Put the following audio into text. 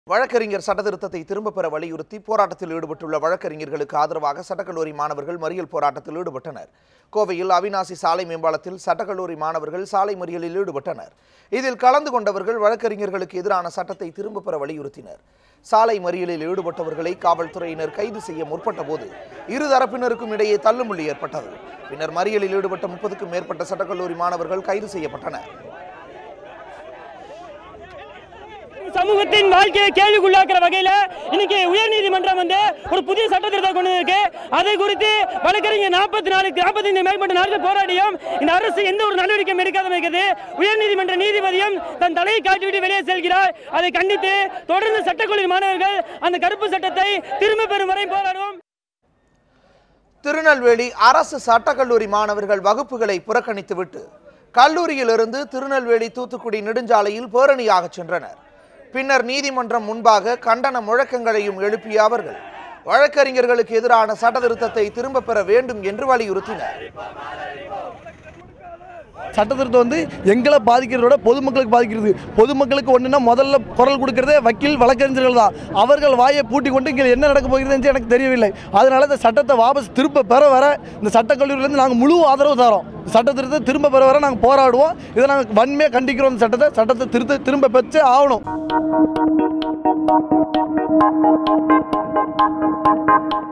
வழக்கறிஞர் சட்டத்திருத்தத்தை திரும்பப் பெற வலியுறுத்தி போராட்டத்தில் ஈடுபட்டுள்ள வழக்கறிஞர்களுக்கு ஆதரவாக சட்டக்கல்லூரி மாணவர்கள் மறியல் போராட்டத்தில் ஈடுபட்டனர் கோவையில் அவினாசி சாலை மேம்பாலத்தில் சட்டக்கல்லூரி மாணவர்கள் சாலை மறியலில் ஈடுபட்டனர் இதில் கலந்து கொண்டவர்கள் வழக்கறிஞர்களுக்கு எதிரான சட்டத்தை திரும்பப் பெற வலியுறுத்தினர் சாலை மறியலில் ஈடுபட்டவர்களை காவல்துறையினர் கைது செய்ய முற்பட்ட போது இரு தரப்பினருக்கும் இடையே தள்ளுமுள்ளி ஏற்பட்டது பின்னர் மறியலில் ஈடுபட்ட முப்பதுக்கும் மேற்பட்ட சட்டக்கல்லூரி மாணவர்கள் கைது செய்யப்பட்டனர் சமூகத்தின் வாழ்க்கையை கேள்விக்குள்ளாக்குற வகையில இன்னைக்கு உயர்நீதிமன்றம் வந்து ஒரு புதிய சட்டத்திருத்தம் கொண்டு இருக்கு அதை குறித்து வழக்கறிஞர் நாற்பத்தி நாலு நாற்பத்தைந்து மேற்பட்ட நாட்கள் போராடியும் இந்த அரசு எந்த ஒரு நடவடிக்கையும் எடுக்காத இருக்கிறது உயர்நீதிமன்ற நீதிபதியும் தன் தலையை காட்டிவிட்டு வெளியே செல்கிறார் அதை கண்டித்து தொடர்ந்து சட்டக்கல்லூரி மாணவர்கள் அந்த கருப்பு சட்டத்தை திரும்ப பெறும் வரை போராடுவோம் திருநெல்வேலி அரசு சட்டக்கல்லூரி மாணவர்கள் வகுப்புகளை புறக்கணித்துவிட்டு கல்லூரியிலிருந்து திருநெல்வேலி தூத்துக்குடி நெடுஞ்சாலையில் பேரணியாக சென்றனர் பின்னர் நீதிமன்றம் முன்பாக கண்டன முழக்கங்களையும் எழுப்பிய அவர்கள் வழக்கறிஞர்களுக்கு எதிரான சட்டத்திருத்தத்தை திரும்பப் பெற வேண்டும் என்று வலியுறுத்தினர் சட்டத்திருத்தம் வந்து எங்களை பாதிக்கிறத விட பொதுமக்களுக்கு பாதிக்கிறது பொதுமக்களுக்கு ஒன்றுனா முதல்ல குரல் கொடுக்கறதே வக்கீல் வழக்கறிஞர்கள் தான் அவர்கள் வாயை பூட்டி கொண்டு இங்கே என்ன நடக்க போகிறது என்று எனக்கு தெரியவில்லை அதனால இந்த சட்டத்தை வாபஸ் திரும்ப பெற வர இந்த சட்டக்கல்லூரியிலேருந்து நாங்கள் முழு ஆதரவு தரோம் சட்டத்திருத்தத்தை திரும்ப பெற வர நாங்கள் போராடுவோம் இதை நாங்கள் வன்மையாக கண்டிக்கிறோம் இந்த சட்டத்தை சட்டத்தை திருத்த திரும்ப பெற்று ஆகணும்